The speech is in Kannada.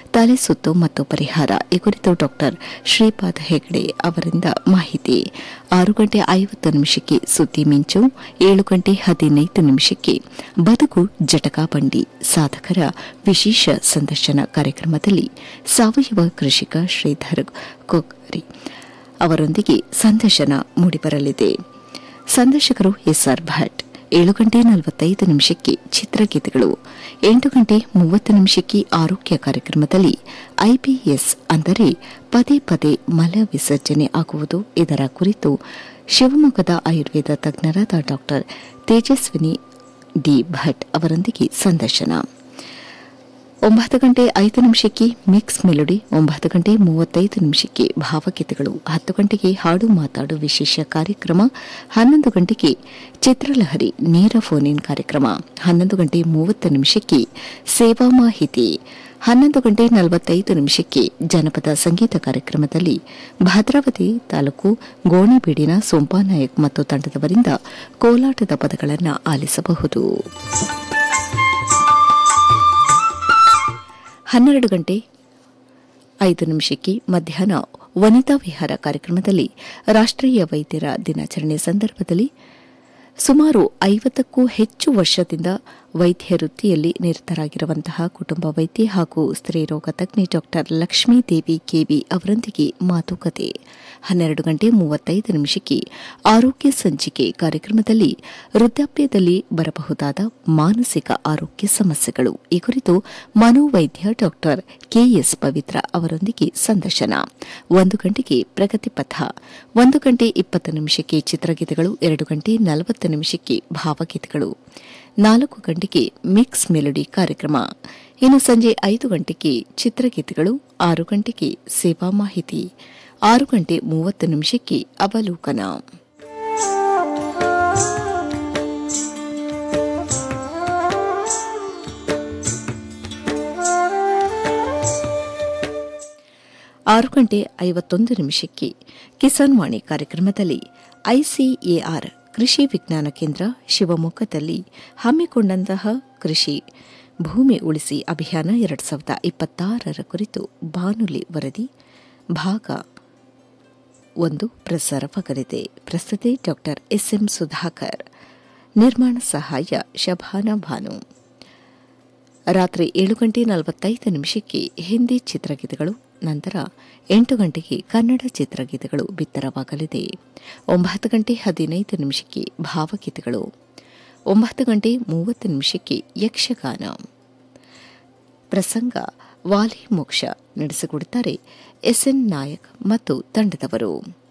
ತಲೆ ಸುತ್ತು ಮತ್ತು ಪರಿಹಾರ ಈ ಕುರಿತು ಡಾಕ್ಟರ್ ಶ್ರೀಪಾದ್ ಹೆಗ್ಡೆ ಅವರಿಂದ ಮಾಹಿತಿ ಆರು ಗಂಟೆ ಐವತ್ತು ನಿಮಿಷಕ್ಕೆ ಸುದ್ದಿ ಮಿಂಚು ಏಳು ಗಂಟೆ ಹದಿನೈದು ನಿಮಿಷಕ್ಕೆ ಬದುಕು ಜಟಕಾ ಬಂಡಿ ಸಾಧಕರ ವಿಶೇಷ ಸಂದರ್ಶನ ಕಾರ್ಯಕ್ರಮದಲ್ಲಿ ಸಾವಯವ ಕೃಷಿಕ ಶ್ರೀಧರ್ ಕೊಗ್ರಿ ಅವರೊಂದಿಗೆ ಸಂದರ್ಶನ ಮೂಡಿಬರಲಿದೆ ಸಂದರ್ಶಕರು ಎಸ್ಆರ್ ಭಟ್ ಏಳು ಗಂಟೆ ನಲವತ್ತೈದು ನಿಮಿಷಕ್ಕೆ ಚಿತ್ರಗೀತೆಗಳು ಎಂಟು ಗಂಟೆ ಮೂವತ್ತು ನಿಮಿಷಕ್ಕೆ ಆರೋಗ್ಯ ಕಾರ್ಯಕ್ರಮದಲ್ಲಿ ಐಪಿಎಸ್ ಅಂದರೆ ಪದೇ ಪದೇ ಮಲ ವಿಸರ್ಜನೆ ಆಗುವುದು ಇದರ ಕುರಿತು ಶಿವಮೊಗ್ಗದ ಆಯುರ್ವೇದ ತಜ್ಞರಾದ ಡಾಕ್ಟರ್ ತೇಜಸ್ವಿನಿ ಡಿ ಭಟ್ ಅವರೊಂದಿಗೆ ಸಂದರ್ಶನ ಒಂಬತ್ತು ಗಂಟೆ ಐದು ನಿಮಿಷಕ್ಕೆ ಮಿಕ್ಸ್ ಮೆಲೋಡಿ ಒಂಬತ್ತು ಗಂಟೆ ಮೂವತ್ತೈದು ನಿಮಿಷಕ್ಕೆ ಭಾವಗೀತೆಗಳು ಹತ್ತು ಗಂಟೆಗೆ ಹಾಡು ಮಾತಾಡು ವಿಶೇಷ ಕಾರ್ಯಕ್ರಮ ಹನ್ನೊಂದು ಗಂಟೆಗೆ ಚಿತ್ರಲಹರಿ ನೇರ ಫೋನ್ ಇನ್ ಕಾರ್ಯಕ್ರಮ ಹನ್ನೊಂದು ಗಂಟೆ ಮೂವತ್ತು ನಿಮಿಷಕ್ಕೆ ಸೇವಾ ಮಾಹಿತಿ ಹನ್ನೊಂದು ಗಂಟೆ ನಲವತ್ತೈದು ನಿಮಿಷಕ್ಕೆ ಜನಪದ ಸಂಗೀತ ಕಾರ್ಯಕ್ರಮದಲ್ಲಿ ಭದ್ರಾವತಿ ತಾಲೂಕು ಗೋಣಿಬೀಡಿನ ಸೋಂಪಾನಾಯಕ್ ಮತ್ತು ತಂಡದವರಿಂದ ಕೋಲಾಟದ ಪದಗಳನ್ನು ಆಲಿಸಬಹುದು ಹನ್ನೆರಡು ಗಂಟೆ ಐದು ನಿಮಿಷಕ್ಕೆ ಮಧ್ಯಾಹ್ನ ವನಿತಾ ವಿಹಾರ ಕಾರ್ಯಕ್ರಮದಲ್ಲಿ ರಾಷ್ಟ್ರೀಯ ವೈದ್ಯರ ದಿನಾಚರಣೆ ಸಂದರ್ಭದಲ್ಲಿ ಸುಮಾರು ಐವತ್ತಕ್ಕೂ ಹೆಚ್ಚು ವರ್ಷದಿಂದ ವೈದ್ಯ ವೃತ್ತಿಯಲ್ಲಿ ನಿರತರಾಗಿರುವಂತಹ ಕುಟುಂಬ ವೈದ್ಯೆ ಹಾಗೂ ಸ್ತ್ರೀರೋಗ ತಜ್ಞೆ ಡಾಕ್ಟರ್ ಲಕ್ಷ್ಮೀದೇವಿ ಕೆವಿ ಅವರೊಂದಿಗೆ ಮಾತುಕತೆ ಹನ್ನೆರಡು ಗಂಟೆ ಮೂವತ್ತೈದು ನಿಮಿಷಕ್ಕೆ ಆರೋಗ್ಯ ಸಂಚಿಕೆ ಕಾರ್ಯಕ್ರಮದಲ್ಲಿ ವೃದ್ಧಾಪ್ಯದಲ್ಲಿ ಬರಬಹುದಾದ ಮಾನಸಿಕ ಆರೋಗ್ಯ ಸಮಸ್ಯೆಗಳು ಈ ಕುರಿತು ಮನೋವೈದ್ಯ ಡಾಕ್ಟರ್ ಕೆಎಸ್ ಪವಿತ್ರ ಅವರೊಂದಿಗೆ ಸಂದರ್ಶನ ಒಂದು ಗಂಟೆಗೆ ಪ್ರಗತಿ ಪಥ ಒಂದು ಗಂಟೆ ಇಪ್ಪತ್ತು ನಿಮಿಷಕ್ಕೆ ಚಿತ್ರಗೀತೆಗಳು ಎರಡು ಗಂಟೆ ನಲವತ್ತು ನಿಮಿಷಕ್ಕೆ ಭಾವಗೀತೆಗಳು ನಾಲ್ಕು ಗಂಟೆಗೆ ಮಿಕ್ಸ್ ಮೆಲೋಡಿ ಕಾರ್ಯಕ್ರಮ ಇನ್ನು ಸಂಜೆ ಐದು ಗಂಟೆಗೆ ಚಿತ್ರಗೀತೆಗಳು ಆರು ಗಂಟೆಗೆ ಸೇವಾ ಮಾಹಿತಿ ಆರು ಗಂಟೆ ಮೂವತ್ತು ನಿಮಿಷಕ್ಕೆ ಅವಲೋಕನ ಆರು ಗಂಟೆ ಐವತ್ತೊಂದು ನಿಮಿಷಕ್ಕೆ ಕಿಸಾನ್ ವಾಣಿ ಕಾರ್ಯಕ್ರಮದಲ್ಲಿ ಐಸಿಎಆರ್ ಕೃಷಿ ವಿಜ್ಞಾನ ಕೇಂದ್ರ ಶಿವಮೊಗ್ಗದಲ್ಲಿ ಹಮ್ಮಿಕೊಂಡಂತಹ ಕೃಷಿ ಭೂಮಿ ಉಳಿಸಿ ಅಭಿಯಾನ ಎರಡು ಸಾವಿರದ ಇಪ್ಪತ್ತಾರರ ಕುರಿತು ಬಾನುಲಿ ವರದಿ ಭಾಗ ಒಂದು ಪ್ರಸಾರವಾಗಲಿದೆ ಪ್ರಸ್ತುತಿ ಡಾಕ್ಟರ್ ಎಸ್ಎಂ ಸುಧಾಕರ್ ನಿರ್ಮಾಣ ಸಹಾಯ ಶಭಾನ ಭಾನು ರಾತ್ರಿ ಏಳು ಗಂಟೆ ನಲವತ್ತೈದು ನಿಮಿಷಕ್ಕೆ ಹಿಂದಿ ಚಿತ್ರಗೀತೆಗಳು ನಂತರ ಎಂಟು ಗಂಟೆಗೆ ಕನ್ನಡ ಚಿತ್ರಗೀತೆಗಳು ಬಿತ್ತರವಾಗಲಿದೆ ಒಂಬತ್ತು ಗಂಟೆ ಹದಿನೈದು ನಿಮಿಷಕ್ಕೆ ಭಾವಗೀತೆಗಳು ಒಂಬತ್ತು ಗಂಟೆ ಮೂವತ್ತು ನಿಮಿಷಕ್ಕೆ ಯಕ್ಷಗಾನ ಪ್ರಸಂಗ ವಾಲಿ ಮೋಕ್ಷ ನಡೆಸಿಕೊಡುತ್ತಾರೆ ಎಸ್ಎನ್ ನಾಯಕ್ ಮತ್ತು ತಂಡದವರು